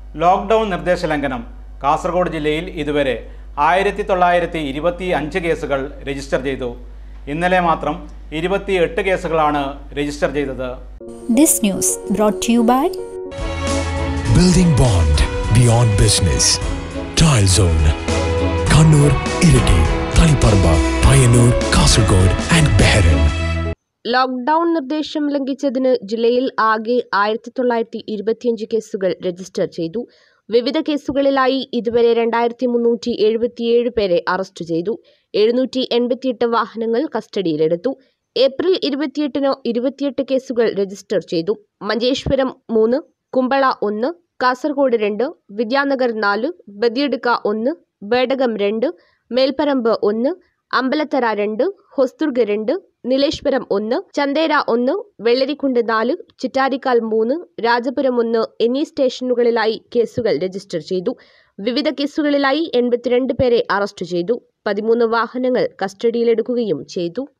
Lockdown നിർദ്ദേശലംഘനം Kasaragod ജില്ലയിൽ ഇതുവരെ ആയിരത്തി തൊള്ളായിരത്തി ഇരുപത്തി അഞ്ച് കേസുകൾ രജിസ്റ്റർ ചെയ്തു ഇന്നലെ മാത്രം ഇരുപത്തി എട്ട് കേസുകളാണ് രജിസ്റ്റർ ചെയ്തത് This news brought to you by Building bond beyond business. Tile Zone. Kannur, Iriti, Taliparba, Payyanur, Kasargod and Beharan. Lockdown നിർദ്ദേശം ലംഘിച്ചതിന് ജില്ലയിൽ ആകെ ആയിരത്തി തൊള്ളായിരത്തി ഇരുപത്തിയഞ്ച് കേസുകൾ രജിസ്റ്റർ ചെയ്തു വിവിധ കേസുകളിലായി ഇതുവരെ രണ്ടായിരത്തി മുന്നൂറ്റി എഴുപത്തിയേഴ് പേരെ അറസ്റ്റ് ചെയ്തു എഴുന്നൂറ്റി എൺപത്തിയെട്ട് വാഹനങ്ങൾ കസ്റ്റഡിയിലെടുത്തു ഏപ്രിൽ ഇരുപത്തിയെട്ടിന് ഇരുപത്തിയെട്ട് കേസുകൾ രജിസ്റ്റർ ചെയ്തു മഞ്ചേശ്വരം മൂന്ന് കുമ്പള ഒന്ന് കാസർഗോഡ് രണ്ട് വിദ്യാനഗർ നാല് ബദിയടുക്ക ഒന്ന് ബേഡകം രണ്ട് മേൽപ്പറമ്പ് ഒന്ന് അമ്പലത്തറ രണ്ട് ഹൊസ്ദുർഗ് രണ്ട് നീലേശ്വരം ഒന്ന് ചന്തേര ഒന്ന് വെള്ളരിക്കുണ്ട് നാല് ചിറ്റാരിക്കാൽ മൂന്ന് രാജപുരം ഒന്ന് എന്നീ സ്റ്റേഷനുകളിലായി കേസുകൾ രജിസ്റ്റർ ചെയ്തു വിവിധ കേസുകളിലായി എൺപത്തിരണ്ട് പേരെ അറസ്റ്റ് ചെയ്തു പതിമൂന്ന് വാഹനങ്ങൾ കസ്റ്റഡിയിലെടുക്കുകയും ചെയ്തു